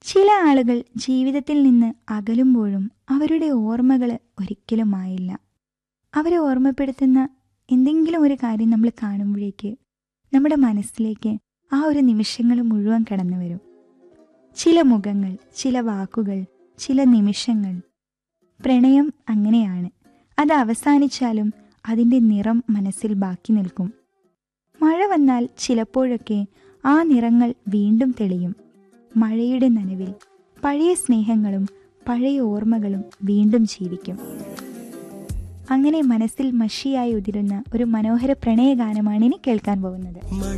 ചില ആളുകൾ ജീവിതത്തിൽ നിന്ന് അകലുമ്പോഴും അവരുടെ ഓർമ്മകൾ ഒരിക്കലും ആയില്ല അവരെ ഓർമ്മപ്പെടുത്തുന്ന എന്തെങ്കിലും ഒരു കാര്യം നമ്മൾ കാണുമ്പോഴേക്ക് നമ്മുടെ മനസ്സിലേക്ക് ആ ഒരു നിമിഷങ്ങൾ മുഴുവൻ കടന്നു വരും ചില മുഖങ്ങൾ ചില വാക്കുകൾ ചില നിമിഷങ്ങൾ പ്രണയം അങ്ങനെയാണ് അത് അവസാനിച്ചാലും അതിൻ്റെ നിറം മനസ്സിൽ ബാക്കി നിൽക്കും മഴ വന്നാൽ ചിലപ്പോഴൊക്കെ ആ നിറങ്ങൾ വീണ്ടും തെളിയും മഴയുടെ നനവിൽ പഴയ സ്നേഹങ്ങളും പഴയ ഓർമ്മകളും വീണ്ടും ജീവിക്കും അങ്ങനെ മനസ്സിൽ മഷിയായി ഉതിരുന്ന ഒരു മനോഹര പ്രണയഗാനമാണ് ഇനി കേൾക്കാൻ പോകുന്നത് മഴ